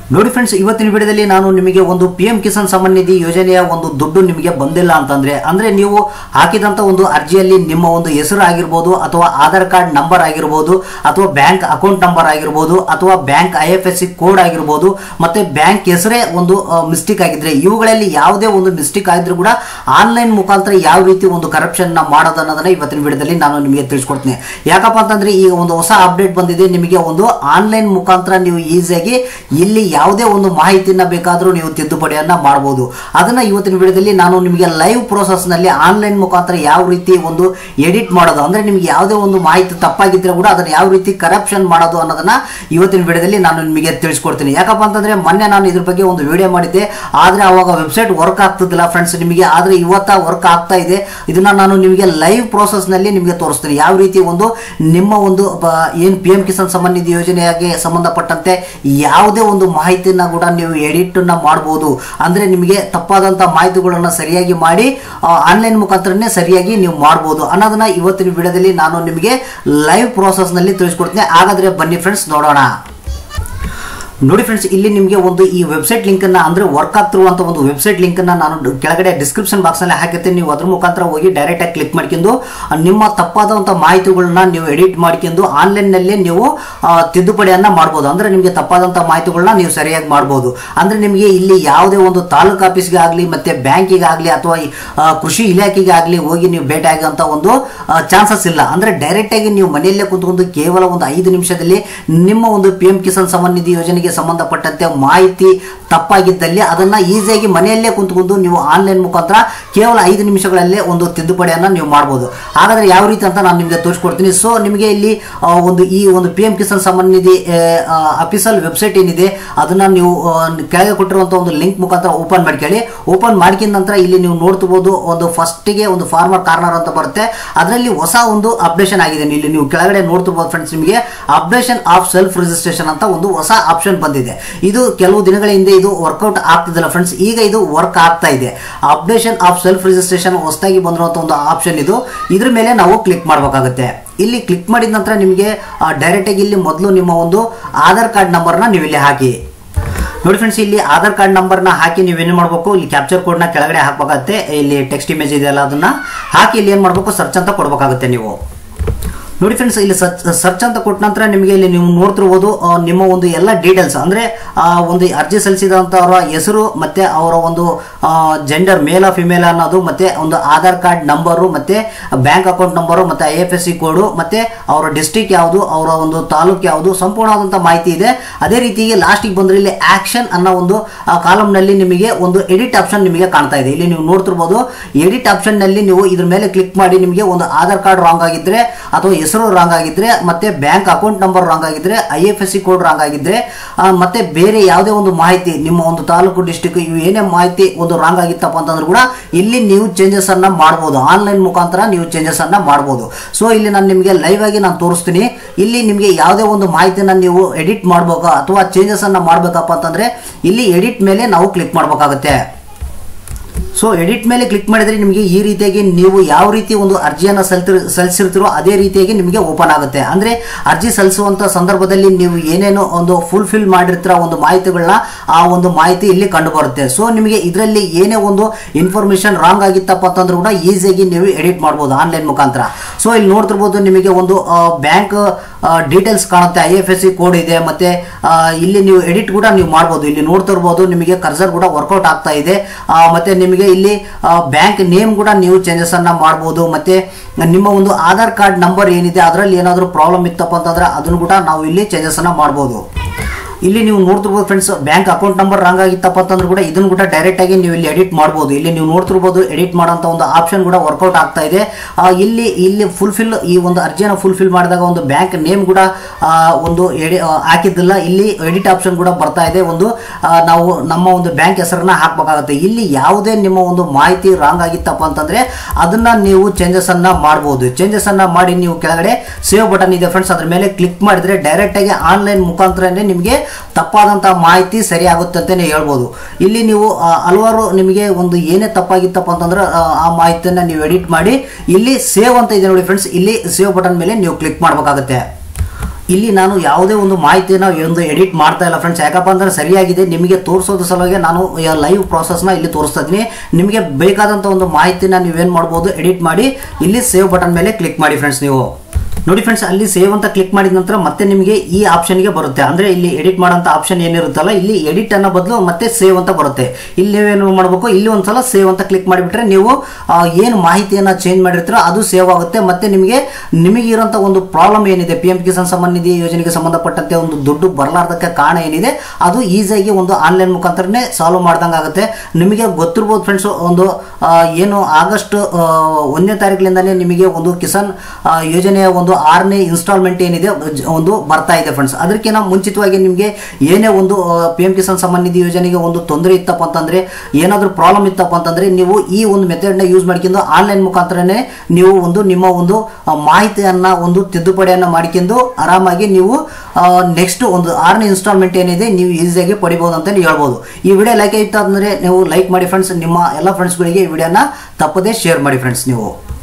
ನೋಡಿ ಫ್ರೆಂಡ್ಸ್ ಇವತ್ತಿನ ವಿಡಿಯೋದಲ್ಲಿ ನಾನು ನಿಮಗೆ ಒಂದು ಪಿ ಎಂ ಕಿಸಾನ್ ಸಮ್ಮಾನ್ ನಿಧಿ ಯೋಜನೆಯ ಒಂದು ದುಡ್ಡು ನಿಮಗೆ ಬಂದಿಲ್ಲ ಅಂತಂದ್ರೆ ಅಂದ್ರೆ ನೀವು ಹಾಕಿದಂತ ಒಂದು ಅರ್ಜಿಯಲ್ಲಿ ನಿಮ್ಮ ಒಂದು ಹೆಸರು ಆಗಿರ್ಬೋದು ಅಥವಾ ಆಧಾರ್ ಕಾರ್ಡ್ ನಂಬರ್ ಆಗಿರ್ಬೋದು ಅಥವಾ ಬ್ಯಾಂಕ್ ಅಕೌಂಟ್ ನಂಬರ್ ಆಗಿರ್ಬೋದು ಅಥವಾ bank I F S C code ಆಗಿರ್ಬೋದು ಮತ್ತೆ ಬ್ಯಾಂಕ್ ಹೆಸರೇ ಒಂದು ಮಿಸ್ಟೇಕ್ ಆಗಿದ್ರೆ ಇವುಗಳಲ್ಲಿ ಯಾವುದೇ ಒಂದು ಮಿಸ್ಟೇಕ್ ಆಗಿದ್ರು ಕೂಡ ಆನ್ಲೈನ್ ಮುಖಾಂತರ ಯಾವ ರೀತಿ ಒಂದು ಕರಪ್ಷನ್ ನ ಮಾಡೋದು ಅನ್ನೋದನ್ನ ಇವತ್ತಿನ ವಿಡಿಯೋದಲ್ಲಿ ನಾನು ನಿಮಗೆ ತಿಳಿಸ್ಕೊಡ್ತೀನಿ ಯಾಕಪ್ಪ ಅಂತಂದ್ರೆ ಈಗ ಒಂದು ಹೊಸ ಅಪ್ಡೇಟ್ ಬಂದಿದೆ ನಿಮಗೆ ಒಂದು ಆನ್ಲೈನ್ ಮುಖಾಂತರ ನೀವು ಈಸಿಯಾಗಿ ಇಲ್ಲಿ ಯಾವುದೇ ಒಂದು ಮಾಹಿತಿಯನ್ನ ಬೇಕಾದರೂ ನೀವು ತಿದ್ದುಪಡಿಯನ್ನ ಮಾಡಬಹುದು ಅದನ್ನ ಇವತ್ತಿನ ವಿಡಿಯೋದಲ್ಲಿ ನಾನು ನಿಮಗೆ ಲೈವ್ ಪ್ರೋಸೆಸ್ ನಲ್ಲಿ ಆನ್ಲೈನ್ ಮುಖಾಂತರ ಯಾವ ರೀತಿ ಒಂದು ಎಡಿಟ್ ಮಾಡೋದು ಅಂದ್ರೆ ನಿಮಗೆ ಯಾವುದೇ ಒಂದು ಮಾಹಿತಿ ತಪ್ಪಾಗಿದ್ರೆ ಕೂಡ ಅದನ್ನ ಯಾವ ರೀತಿ ಕರಪ್ಷನ್ ಮಾಡೋದು ಅನ್ನೋದನ್ನ ಇವತ್ತಿನ ವಿಡಿಯೋದಲ್ಲಿ ನಾನು ನಿಮಗೆ ತಿಳಿಸ್ಕೊಡ್ತೀನಿ ಯಾಕಪ್ಪ ಅಂತಂದ್ರೆ ಮೊನ್ನೆ ನಾನು ಇದ್ರ ಬಗ್ಗೆ ಒಂದು ವಿಡಿಯೋ ಮಾಡಿದ್ದೆ ಆದ್ರೆ ಅವಾಗ ವೆಬ್ಸೈಟ್ ವರ್ಕ್ ಆಗ್ತಿದ್ದಿಲ್ಲ ಫ್ರೆಂಡ್ಸ್ ನಿಮಗೆ ಆದ್ರೆ ಇವತ್ತ ವರ್ಕ್ ಆಗ್ತಾ ಇದೆ ಇದನ್ನ ನಾನು ನಿಮಗೆ ಲೈವ್ ಪ್ರೋಸೆಸ್ ನಲ್ಲಿ ನಿಮಗೆ ತೋರಿಸ್ತೀನಿ ಯಾವ ರೀತಿ ಒಂದು ನಿಮ್ಮ ಒಂದು ಪ- ಏನ್ ಪಿ ಎಂ ಕಿಸಾನ್ ಸಮ್ಮಾನ್ ನಿಧಿ ಯೋಜನೆಗೆ ಸಂಬಂಧಪಟ್ಟಂತೆ ಯಾವುದೇ ಒಂದು ಮಾಹಿತಿಯನ್ನ ಕೂಡ ನೀವು ಎಡಿಟ್ ನ ಮಾಡಬಹುದು ಅಂದ್ರೆ ನಿಮಗೆ ತಪ್ಪಾದಂತ ಮಾಹಿತಿಗಳನ್ನ ಸರಿಯಾಗಿ ಮಾಡಿ ಆನ್ಲೈನ್ ಮುಖಾಂತರನೇ ಸರಿಯಾಗಿ ನೀವು ಮಾಡಬಹುದು ಅನ್ನೋದನ್ನ ಇವತ್ತಿನ ವಿಡಿಯೋದಲ್ಲಿ ನಾನು ನಿಮಗೆ ಲೈವ್ ಪ್ರೋಸೆಸ್ ನಲ್ಲಿ ತಿಳಿಸ್ಕೊಡ್ತೀನಿ ಹಾಗಾದ್ರೆ ಬನ್ನಿ ಫ್ರೆಂಡ್ಸ್ ನೋಡೋಣ ನೋಡಿ ಫ್ರೆಂಡ್ಸ್ ಇಲ್ಲಿ ನಿಮಗೆ ಒಂದು ಈ ವೆಬ್ಸೈಟ್ ಲಿಂಕ್ ಅನ್ನ ಅಂದ್ರೆ ವರ್ಕ್ ಆಗ್ತಿರುವಂತ ಒಂದು ವೆಬ್ಸೈಟ್ ಲಿಂಕ್ ಅನ್ನ ನಾನು ಡ- ಕೆಳಗಡೆ ಡಿಸ್ಕ್ರಿಪ್ಷನ್ ಬಾಕ್ಸ್ ನಲ್ಲಿ ಹಾಕಿರ್ತೀನಿ ನೀವು ಅದ್ರ ಮುಖಾಂತರ ಹೋಗಿ ಡೈರೆಕ್ಟ್ ಆಗಿ ಕ್ಲಿಕ್ ಮಾಡ್ಕೊಂಡು ಆ, ನಿಮ್ಮ ತಪ್ಪಾದಂತ ಮಾಹಿತಿಗಳನ್ನ ನೀವು ಎಡಿಟ್ ಮಾಡ್ಕೊಂಡು ಆನ್ಲೈನ್ ನಲ್ಲಿ ನೀವು ಆ, ತಿದ್ದುಪಡಿಯನ್ನ ಮಾಡಬಹುದು ಅಂದ್ರೆ ನಿಮಗೆ ತಪ್ಪಾದಂತ ಮಾಹಿತಿಗಳನ್ನ ನೀವು ಸರಿಯಾಗಿ ಮಾಡಬಹುದು ಅಂದ್ರೆ ನಿಮಗೆ ಇಲ್ಲಿ ಯಾವುದೇ ಒಂದು ತಾಲೂಕು ಆಫೀಸ್ಗೆ ಆಗಲಿ ಮತ್ತೆ ಬ್ಯಾಂಕಿಗೆ ಆಗಲಿ ಅಥವಾ ಈ, ಆ, ಕೃಷಿ ಇಲಾಖೆಗೆ ಆಗಲಿ ಹೋಗಿ ನೀವು ಭೇಟಿ ಆಗುವಂತ ಒಂದು ಚಾನ್ಸಸ್ ಇಲ್ಲ ಅಂದ್ರೆ ಡೈರೆಕ್ಟ್ ಆಗಿ ನೀವು ಮನೆಯಲ್ಲೇ ಕುತ್ಕೊಂಡು ಕೇವಲ ಒಂದು ಐದು ನಿಮಿಷದಲ್ಲಿ ನಿಮ್ಮ ಒಂದು ಪಿ ಎಂ ಕಿಸಾನ್ ಸಮ್ಮಾನ್ ನಿಧಿ ಯೋಜನೆಗೆ ಸಂಬಂಧಪಟ್ಟಂತೆ ಮಾಹಿತಿ ತಪ್ಪಾಗಿದ್ದಲ್ಲಿ ಅದನ್ನ ಈಸಿಯಾಗಿ ಮನೆಯಲ್ಲೇ ಕುಂತ್ಕೊಂಡು ನೀವು ಆನ್ಲೈನ್ ಮುಖಾಂತರ ಕೇವಲ ಐದು ನಿಮಿಷಗಳಲ್ಲೇ ಒಂದು ತಿದ್ದುಪಡಿಯನ್ನ ನೀವು ಮಾಡಬಹುದು ಹಾಗಾದ್ರೆ ಯಾವ ರೀತಿ ಅಂತ ನಾನು ನಿಮಗೆ ತೋರಿಸ್ಕೊಡ್ತೀನಿ ಸೊ ನಿಮಗೆ ಇಲ್ಲಿ ಆ, ಒಂದು ಈ ಒಂದು P M Kisan Samman Nidhi official website ಏನಿದೆ ಅದನ್ನ ನೀವು ಆ, ಕೆಳಗೆ ಕೊಟ್ಟಿರುವಂತ ಒಂದು ಲಿಂಕ್ ಮುಖಾಂತರ ಓಪನ್ ಮಾಡ್ಕೊಳ್ಳಿ ಓಪನ್ ಮಾಡ್ಕಿದ ನಂತರ ಇಲ್ಲಿ ನೀವು ನೋಡ್ತಿರ್ಬೋದು ಒಂದು ಫಸ್ಟಿಗೆ ಒಂದು ಫಾರ್ಮರ್ ಕಾರ್ನರ್ ಅಂತ ಬರುತ್ತೆ ಅದರಲ್ಲಿ ಹೊಸ ಒಂದು ಅಪ್ಡೇಷನ್ ಆಗಿದೆ ಇಲ್ಲಿ ನೀವು ಕೆಳಗಡೆ ನೋಡ್ತಿರ್ಬೋದು ಫ್ರೆಂಡ್ಸ್ ನಿಮಗೆ ಅಪ್ಡೇಷನ್ ಆಫ್ ಸೆಲ್ಫ್ ರಿಜಿಸ್ಟ್ರೇಷನ್ ಅಂತ ಒಂದು ಹೊಸ ಆಪ್ಷನ್ ಬಂದಿದೆ ಇದು ಕೆಲವು ದಿನಗಳ ಹಿಂದೆ ಇದು ವರ್ಕೌಟ್ ಆಗ್ತಿದ್ದಿಲ್ಲ ಫ್ರೆಂಡ್ಸ್ ಈಗ ಇದು ವರ್ಕ್ ಆಗ್ತಾ ಇದೆ ಅಪ್ಡೇಷನ್ ಆಫ್ ಸೆಲ್ಫ್ ರಿಜಿಸ್ಟ್ರೇಷನ್ ಹೊಸದಾಗಿ ಬಂದಿರುವಂತ ಒಂದು ಆಪ್ಷನ್ ಇದು ಇದ್ರ ಮೇಲೆ ನಾವು ಕ್ಲಿಕ್ ಮಾಡಬೇಕಾಗುತ್ತೆ ಇಲ್ಲಿ ಕ್ಲಿಕ್ ಮಾಡಿದ ನಂತರ ನಿಮಗೆ ಡೈರೆಕ್ಟ್ ಆಗಿ ಇಲ್ಲಿ ಮೊದಲು ನಿಮ್ಮ ಒಂದು ಆಧಾರ್ ಕಾರ್ಡ್ ನಂಬರ್ನ ನೀವು ಇಲ್ಲಿ ಹಾಕಿ ನೋಡಿ ಫ್ರೆಂಡ್ಸ್ ಇಲ್ಲಿ ಆಧಾರ್ ಕಾರ್ಡ್ ನಂಬರ್ನ ಹಾಕಿ ನೀವು ಏನು ಮಾಡಬೇಕು ಇಲ್ಲಿ ಕ್ಯಾಪ್ಚರ್ ಕೋಡ್ನ ಕೆಳಗಡೆ ಹಾಕಬೇಕಾಗುತ್ತೆ ಇಲ್ಲಿ ಟೆಕ್ಸ್ಟ್ ಇಮೇಜ್ ಇದೆಯಲ್ಲ ಅದನ್ನ ಹಾಕಿ ಇಲ್ಲಿ ಏನು ಮಾಡಬೇಕು ಸರ್ಚ್ ಅಂತ ಕೊಡಬೇಕಾಗುತ್ತೆ ನೀವು ನೋಡಿ ಫ್ರೆಂಡ್ಸ್ ಇಲ್ಲಿ ಸರ್ಚ್ ಸರ್ಚ್ ಅಂತ ಕೊಟ್ಟ ನಂತರ ನಿಮಗೆ ಇಲ್ಲಿ ನೀವು ನೋಡ್ತಿರ್ಬೋದು ಆ, ನಿಮ್ಮ ಒಂದು ಎಲ್ಲ ಡೀಟೇಲ್ಸ್ ಅಂದ್ರೆ ಆ ಒಂದು ಅರ್ಜಿ ಸಲ್ಲಿಸಿದಂಥವರ ಹೆಸರು ಮತ್ತೆ ಅವರ ಒಂದು ಜೆಂಡರ್ ಮೇಲ್ ಆಫ್ ಫಿಮೇಲ್ ಅನ್ನೋದು ಮತ್ತೆ ಒಂದು ಆಧಾರ್ ಕಾರ್ಡ್ ನಂಬರು ಮತ್ತೆ ಬ್ಯಾಂಕ್ ಅಕೌಂಟ್ ನಂಬರು ಮತ್ತೆ I F S C code ಮತ್ತೆ ಅವರ ಡಿಸ್ಟಿಕ್ ಯಾವುದು ಅವರ ಒಂದು ತಾಲೂಕು ಯಾವುದು ಸಂಪೂರ್ಣವಾದಂಥ ಮಾಹಿತಿ ಇದೆ ಅದೇ ರೀತಿಗೆ ಲಾಸ್ಟಿಗೆ ಬಂದ್ರೆ ಇಲ್ಲಿ ಆಕ್ಷನ್ ಅನ್ನೋ ಒಂದು ಕಾಲಮ್ ನಲ್ಲಿ ನಿಮಗೆ ಒಂದು ಎಡಿಟ್ ಆಪ್ಷನ್ ನಿಮಗೆ ಕಾಣ್ತಾ ಇದೆ ಇಲ್ಲಿ ನೀವು ನೋಡ್ತಿರ್ಬೋದು ಎಡಿಟ್ ಆಪ್ಷನ್ ನಲ್ಲಿ ನೀವು ಇದ್ರ ಮೇಲೆ ಕ್ಲಿಕ್ ಮಾಡಿ ನಿಮಗೆ ಒಂದು ಆಧಾರ್ ಕಾರ್ಡ್ ರಾಂಗ್ ಆಗಿದ್ರೆ ಅಥವಾ ಹೆಸರು ರಾಂಗ್ ಆಗಿದ್ರೆ ಮತ್ತೆ ಬ್ಯಾಂಕ್ ಅಕೌಂಟ್ ನಂಬರ್ ರಾಂಗ್ ಆಗಿದ್ರೆ I F S C code wrong ಆಗಿದ್ರೆ ಆ, ಮತ್ತೆ ಬೇರೆ ಯಾವುದೇ ಒಂದು ಮಾಹಿತಿ ನಿಮ್ಮ ಒಂದು ತಾಲೂಕು ಡಿಸ್ಟಿಕ್ ಇವು ಏನೇ ಮಾಹಿತಿ ಒಂದು ರಾಂಗ್ ಆಗಿತ್ತಪ್ಪ ಅಂತಂದ್ರೆ ಕೂಡ ಇಲ್ಲಿ ನೀವು ಚೇಂಜಸ್ ಅನ್ನ ಮಾಡ್ಬೋದು ಆನ್ಲೈನ್ ಮುಖಾಂತರ ನೀವು ಚೇಂಜಸ್ ಅನ್ನ ಮಾಡ್ಬೋದು ಸೊ ಇಲ್ಲಿ ನಾನು ನಿಮಗೆ ಲೈವ್ ಆಗಿ ನಾನು ತೋರಿಸ್ತೀನಿ ಇಲ್ಲಿ ನಿಮಗೆ ಯಾವುದೇ ಒಂದು ಮಾಹಿತಿನ ನೀವು ಎಡಿಟ್ ಮಾಡ್ಬೇಕಾ ಅಥವಾ ಚೇಂಜಸ್ ಅನ್ನ ಮಾಡ್ಬೇಕಪ್ಪ ಅಂತಂದ್ರೆ ಇಲ್ಲಿ ಎಡಿಟ್ ಮೇಲೆ ನಾವು ಕ್ಲಿಕ್ ಮಾಡ್ಬೇಕಾಗುತ್ತೆ ಸೊ ಎಡಿಟ್ ಮೇಲೆ ಕ್ಲಿಕ್ ಮಾಡಿದ್ರೆ ನಿಮಗೆ ಈ ರೀತಿಯಾಗಿ ನೀವು ಯಾವ ರೀತಿ ಒಂದು ಅರ್ಜಿಯನ್ನು ಸಲ್ತಿರ್ ಸಲ್ಲಿಸಿರ್ತೀರೋ ಅದೇ ರೀತಿಯಾಗಿ ನಿಮಗೆ ಓಪನ್ ಆಗುತ್ತೆ ಅಂದ್ರೆ ಅರ್ಜಿ ಸಲ್ಲಿಸುವಂತ ಸಂದರ್ಭದಲ್ಲಿ ನೀವು ಏನೇನೋ ಒಂದು ಫುಲ್ಫಿಲ್ ಮಾಡಿರ್ತೀರ ಒಂದು ಮಾಹಿತಿಗಳನ್ನ ಆ ಒಂದು ಮಾಹಿತಿ ಇಲ್ಲಿ ಕಂಡು ಬರುತ್ತೆ ಸೊ ನಿಮಗೆ ಇದರಲ್ಲಿ ಏನೇ ಒಂದು ಇನ್ಫಾರ್ಮೇಶನ್ ರಾಂಗ್ ಆಗಿತ್ತಪ್ಪ ಅಂತಂದ್ರೂ ಕೂಡ ಈಸಿಯಾಗಿ ನೀವು ಎಡಿಟ್ ಮಾಡ್ಬೋದು ಆನ್ಲೈನ್ ಮುಖಾಂತರ ಸೊ ಇಲ್ಲಿ ನೋಡ್ತಿರ್ಬೋದು ನಿಮಗೆ ಒಂದು ಬ್ಯಾಂಕ್ ಡೀಟೇಲ್ಸ್ ಕಾಣುತ್ತೆ I F S C code ಇದೆ ಮತ್ತೆ ಆ, ಇಲ್ಲಿ ನೀವು ಎಡಿಟ್ ಕೂಡ ನೀವು ಮಾಡ್ಬೋದು ಇಲ್ಲಿ ನೋಡ್ತಿರ್ಬೋದು ನಿಮಗೆ ಕರ್ಸರ್ ಕೂಡ ವರ್ಕೌಟ್ ಆಗ್ತಾ ಇದೆ ಆ, ಮತ್ತೆ ನಿಮಗೆ ಇಲ್ಲಿ ಬ್ಯಾಂಕ್ ನೇಮ್ ಕೂಡ ನೀವು ಚೇಂಜಸ್ ಅನ್ನ ಮಾಡ್ಬೋದು ಮತ್ತೆ ನಿಮ್ಮ ಒಂದು ಆಧಾರ್ ಕಾರ್ಡ್ ನಂಬರ್ ಏನಿದೆ ಅದರಲ್ಲಿ ಏನಾದರೂ ಪ್ರಾಬ್ಲಮ್ ಇತ್ತಪ್ಪ ಅಂತಂದ್ರೆ ಅದನ್ನು ಕೂಡ ನಾವು ಇಲ್ಲಿ ಚೇಂಜಸ್ ಅನ್ನ ಮಾಡ್ಬೋದು ಇಲ್ಲಿ ನೀವು ನೋಡ್ತಿರ್ಬೋದು friends bank account number wrong ಆಗಿತ್ತಪ್ಪ ಅಂತಂದ್ರೆ ಕೂಡ ಇದನ್ನು ಕೂಡ ಡೈರೆಕ್ಟ್ ಆಗಿ ನೀವು ಇಲ್ಲಿ ಎಡಿಟ್ ಮಾಡ್ಬೋದು ಇಲ್ಲಿ ನೀವು ನೋಡ್ತಿರ್ಬೋದು ಎಡಿಟ್ ಮಾಡೋಂಥ ಒಂದು ಆಪ್ಷನ್ ಕೂಡ ವರ್ಕೌಟ್ ಆಗ್ತಾ ಇದೆ ಆ, ಇಲ್ಲಿ ಇಲ್ಲಿ ಫುಲ್ಫಿಲ್ ಈ ಒಂದು ಅರ್ಜಿಯನ್ನು ಫುಲ್ಫಿಲ್ ಮಾಡಿದಾಗ ಒಂದು ಬ್ಯಾಂಕ್ ನೇಮ್ ಕೂಡ ಆ, ಒಂದು ಎಡಿ ಆ, ಹಾಕಿದ್ದಿಲ್ಲ ಇಲ್ಲಿ ಎಡಿಟ್ ಆಪ್ಷನ್ ಕೂಡ ಬರ್ತಾ ಇದೆ ಒಂದು ಆ, ನಾವು ನಮ್ಮ ಒಂದು ಬ್ಯಾಂಕ್ ಹೆಸರನ್ನ ಹಾಕ್ಬೇಕಾಗುತ್ತೆ ಇಲ್ಲಿ ಯಾವುದೇ ನಿಮ್ಮ ಒಂದು ಮಾಹಿತಿ ರಾಂಗ್ ಆಗಿತ್ತಪ್ಪ ಅಂತಂದ್ರೆ ಅದನ್ನ ನೀವು ಚೇಂಜಸ್ ಅನ್ನ ಮಾಡ್ಬೋದು ಚೇಂಜಸ್ ಅನ್ನ ಮಾಡಿ ನೀವು ಕೆಳಗಡೆ ಸೇವ್ ಬಟನ್ ಇದೆ ಫ್ರೆಂಡ್ಸ್ ಅದ್ರ ಮೇಲೆ ಕ್ಲಿಕ್ ಮಾಡಿದ್ರೆ ಡೈರೆಕ್ಟ್ ಆಗಿ ಆನ್ಲೈನ್ ಮುಖಾಂತರನೇ ನಿಮಗೆ ತಪ್ಪಾದಂತಹ ಮಾಹಿತಿ ಸರಿ ಆಗುತ್ತೆ ಅಂತಾನೆ ಹೇಳ್ಬೋದು ಇಲ್ಲಿ ನೀವು ಆ, ಹಲವಾರು ನಿಮಗೆ ಒಂದು ಏನೇ ತಪ್ಪಾಗಿತ್ತಪ್ಪ ಅಂತಂದ್ರೆ ಆ, ಆ ಮಾಹಿತಿಯನ್ನ ನೀವು ಎಡಿಟ್ ಮಾಡಿ ಇಲ್ಲಿ ಸೇವ್ ಅಂತ ಇದೆ ನೋಡಿ ಫ್ರೆಂಡ್ಸ್ ಇಲ್ಲಿ ಸೇವ್ ಬಟನ್ ಮೇಲೆ ನೀವು ಕ್ಲಿಕ್ ಮಾಡಬೇಕಾಗುತ್ತೆ ಇಲ್ಲಿ ನಾನು ಯಾವುದೇ ಒಂದು ಮಾಹಿತಿನ ಒಂದು ಎಡಿಟ್ ಮಾಡ್ತಾ ಇಲ್ಲ ಫ್ರೆಂಡ್ಸ್ ಯಾಕಪ್ಪ ಅಂದ್ರೆ ಸರಿಯಾಗಿದೆ ನಿಮಗೆ ತೋರಿಸೋದ್ರ ಸಲುವಾಗಿ ನಾನು ಲೈವ್ ಪ್ರಾಸೆಸ್ನ ಇಲ್ಲಿ ತೋರಿಸ್ತಾ ಇದ್ದೀನಿ ನಿಮಗೆ ಬೇಕಾದಂಥ ಒಂದು ಮಾಹಿತಿನ ನೀವೇನು ಮಾಡ್ಬೋದು ಎಡಿಟ್ ಮಾಡಿ ಇಲ್ಲಿ ಸೇವ್ ಬಟನ್ ಮೇಲೆ ಕ್ಲಿಕ್ ಮಾಡಿ ಫ್ರೆಂಡ್ಸ್ ನೀವು ನೋಡಿ ಫ್ರೆಂಡ್ಸ್ ಅಲ್ಲಿ ಸೇವ್ ಅಂತ ಕ್ಲಿಕ್ ಮಾಡಿದ ನಂತರ ಮತ್ತೆ ನಿಮಗೆ ಈ ಆಪ್ಷನ್ಗೆ ಬರುತ್ತೆ ಅಂದ್ರೆ ಇಲ್ಲಿ ಎಡಿಟ್ ಮಾಡೋಂಥ ಆಪ್ಷನ್ ಏನಿರುತ್ತಲ್ಲ ಇಲ್ಲಿ ಎಡಿಟ್ ಅನ್ನೋ ಬದಲು ಮತ್ತೆ ಸೇವ್ ಅಂತ ಬರುತ್ತೆ ಇಲ್ಲಿ ನೀವೇನು ಮಾಡಬೇಕು ಇಲ್ಲಿ ಒಂದ್ಸಲ ಸೇವ್ ಅಂತ ಕ್ಲಿಕ್ ಮಾಡಿಬಿಟ್ರೆ ನೀವು ಆ, ಏನು ಮಾಹಿತಿಯನ್ನು ಚೇಂಜ್ ಮಾಡಿರ್ತೀರೋ ಅದು ಸೇವ್ ಆಗುತ್ತೆ ಮತ್ತೆ ನಿಮಗೆ ನಿಮಗೆ ಇರೋಂಥ ಒಂದು ಪ್ರಾಬ್ಲಮ್ ಏನಿದೆ ಪಿ ಎಂ ಕಿಸಾನ್ ಸಮ್ಮಾನ್ ನಿಧಿ ಯೋಜನೆಗೆ ಸಂಬಂಧಪಟ್ಟಂತೆ ಒಂದು ದುಡ್ಡು ಬರಲಾರ್ದಕ್ಕೆ ಕಾರಣ ಏನಿದೆ ಅದು ಈಸಿಯಾಗಿ ಒಂದು ಆನ್ಲೈನ್ ಮುಖಾಂತರನೇ ಸಾಲ್ವ್ ಮಾಡ್ದಂಗೆ ಆಗುತ್ತೆ ನಿಮಗೆ ಗೊತ್ತಿರ್ಬೋದು ಫ್ರೆಂಡ್ಸ್ ಒಂದು ಆ, ಏನು ಆಗಸ್ಟ್ ಆ, ಒಂದನೇ ತಾರೀಕಿನಿಂದಲೇ ನಿಮಗೆ ಒಂದು ಕಿಸಾನ್ ಆ, ಯೋಜನೆಯ ಒಂದು ಆರನೇ ಇನ್ಸ್ಟಾಲ್ಮೆಂಟ್ ಏನಿದೆ ಜ- ಒಂದು ಬರ್ತಾ ಇದೆ ಫ್ರೆಂಡ್ಸ್ ಅದಕ್ಕಿಂತ ಮುಂಚಿತವಾಗಿ ನಿಮಗೆ ಏನೇ ಒಂದು ಪಿ ಎಂ ಕಿಸಾನ್ ಸಮ್ಮಾನ್ ನಿಧಿ ಯೋಜನೆಗೆ ಒಂದು ತೊಂದರೆ ಇತ್ತಪ್ಪ ಅಂತಂದ್ರೆ ಏನಾದರೂ ಪ್ರಾಬ್ಲಮ್ ಇತ್ತಪ್ಪ ಅಂತಂದ್ರೆ ನೀವು ಈ ಒಂದು ಮೆಥಡ್ನ ಯೂಸ್ ಮಾಡ್ಕೊಂಡು ಆನ್ಲೈನ್ ಮುಖಾಂತರನೇ ನೀವು ಒಂದು ನಿಮ್ಮ ಒಂದು ಆ, ಮಾಹಿತಿಯನ್ನ ಒಂದು ತಿದ್ದುಪಡಿಯನ್ನು ಮಾಡ್ಕೊಂಡು ಆರಾಮಾಗಿ ನೀವು ನೆಕ್ಸ್ಟ್ ಒಂದು ಆರನೇ ಇನ್ಸ್ಟಾಲ್ಮೆಂಟ್ ಏನಿದೆ ನೀವು ಈಸಿಯಾಗಿ ಪಡಿಬೋದು ಅಂತ ಹೇಳ್ಬೋದು ಈ ವಿಡಿಯೋ ಲೈಕ್ ಆಯ್ತು ಅಂದರೆ ನೀವು ಲೈಕ್ ಮಾಡಿ ಫ್ರೆಂಡ್ಸ್ ನಿಮ್ಮ ಎಲ್ಲ ಫ್ರೆಂಡ್ಸ್ಗಳಿಗೆ ಈ ವಿಡಿಯೋನ ತಪ್ಪದೇ ಶೇರ್ ಮಾಡಿ ಫ್ರೆಂಡ್ಸ್ ನೀವು